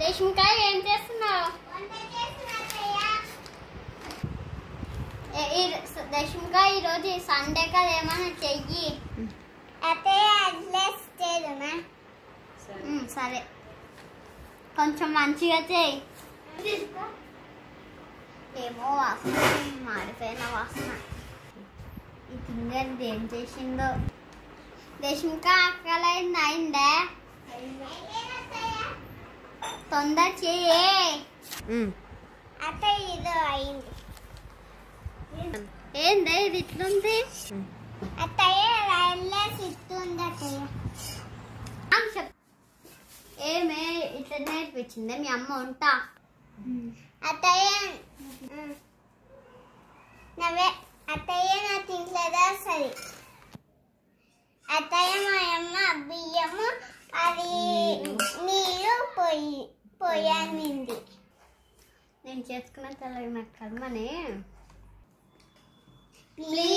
రేష్మికాయ ఏం చేస్తున్నావు ఏ- ఈ రేష్మికాయ ఈరోజు సండే కదా ఏమైనా చెయ్యి ఉమ్, సరే కొంచెం మంచిగా చేయి ఏమో వాసన మాడిపోయిన వాసన ఈ తింగది ఏం చేసిందో రేష్మిక ఆకలైంది అయిందే తొందర చెయ్యే అత్త ఇది అయింది ఏందే ఇది ఇట్లుంది అత్తయ్య రైల్లేసి ఇస్తుంది అత్తయ్య చెప్ ఏమే ఇట్లా నేర్పించిందే మీ అమ్మ వంట అత్తయ్య నవ్వే అత్తయ్య నా తింట్లేదా సరే అత్తయ్య మా అమ్మ బియ్యము అది నీరు పొయ్యి పొయ్యనింది నేను చేసుకున్న తెల్ల కర్మని ప్లీజ్